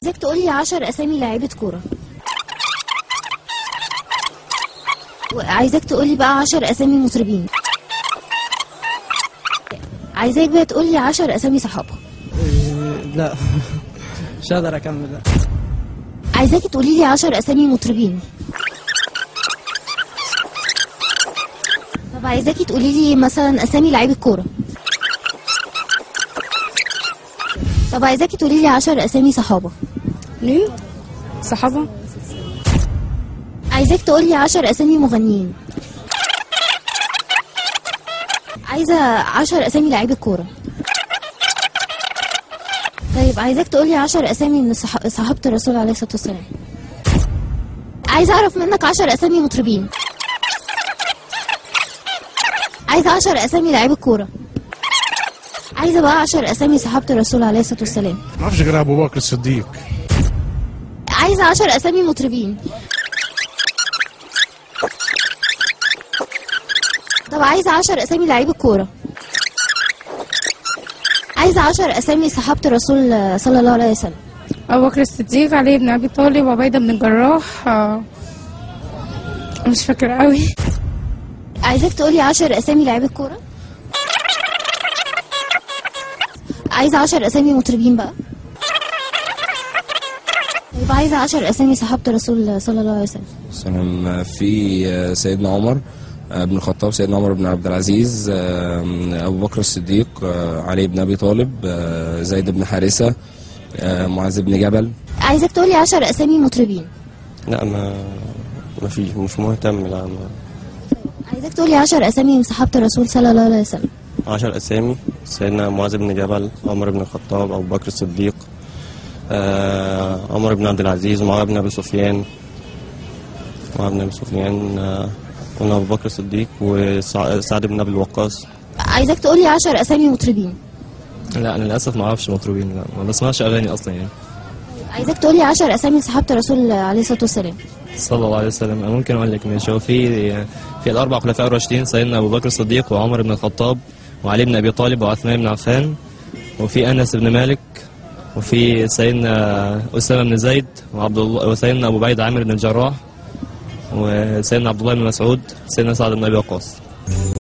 عايزاك تقول لي 10 اسامي لعيبه كوره عايزاك تقول لي بقى 10 اسامي مطربين عايزاك بقى تقول لي 10 اسامي صحابه لا مش هقدر اكمل لا عايزاك تقولي لي 10 اسامي مطربين طب عايزاكي تقولي لي مثلا اسامي لعيبه كوره طب عايزاكي تقولي لي 10 اسامي صحابه ليه؟ صحابة عايزاك تقولي 10 اسامي مغنيين عايزه 10 اسامي لعيبه كوره طيب عايزاك تقولي 10 اسامي من صح... صحابه الرسول عليه الصلاه والسلام عايزه اعرف منك 10 اسامي مطربين عايزه 10 اسامي لعيبه كوره عايزه بقى 10 اسامي صحابه الرسول عليه الصلاه والسلام ما اعرفش غير ابو بكر الصديق عايزه 10 اسامي مطربين طب عايزه 10 اسامي لعيبه كوره عايزه 10 اسامي صحابه الرسول صلى الله عليه وسلم أبو بكر الصديق علي بن أبي طالب وعبيدة بن الجراح آه، مش فاكرة قوي عايزاك تقولي 10 اسامي لعيبه كوره عايزه 10 اسامي مطربين بقى طيب عايزه 10 اسامي صحابه الرسول صلى الله عليه وسلم سلام في سيدنا عمر بن الخطاب سيدنا عمر بن عبد العزيز ابو بكر الصديق علي بن ابي طالب زيد بن حارثه معاذ بن جبل عايزاك تقولي 10 اسامي مطربين لا ما ما فيش مش مهتم لا ما عايزاك تقولي 10 اسامي من صحابه الرسول صلى الله عليه وسلم عشر أسامي سيدنا معاذ بن جبل عمر بن الخطاب أبو بكر الصديق آه، عمر بن عبد العزيز ومعاوية بن أبي سفيان معاوية بن أبي سفيان آه، قلنا أبو بكر الصديق وسعد بن أبي الوقاص عايزاك تقولي 10 اسامي مطربين لا انا للاسف ما اعرفش مطربين لا ما بسمعش اغاني اصلا يعني عايزاك تقولي 10 اسامي صحابه الرسول عليه الصلاه والسلام صلى الله عليه وسلم أنا ممكن اقول لك ماشي هو في في الاربع خلفاء الراشدين سيدنا ابو بكر الصديق وعمر بن الخطاب وعلي بن ابي طالب وعثمان بن عفان وفي انس بن مالك وفي سيدنا اسامه بن زيد وعبد الله وسيدنا ابو بعيد عامر بن الجراح وسيدنا عبد الله بن مسعود سيدنا سعد بن ابي وقاص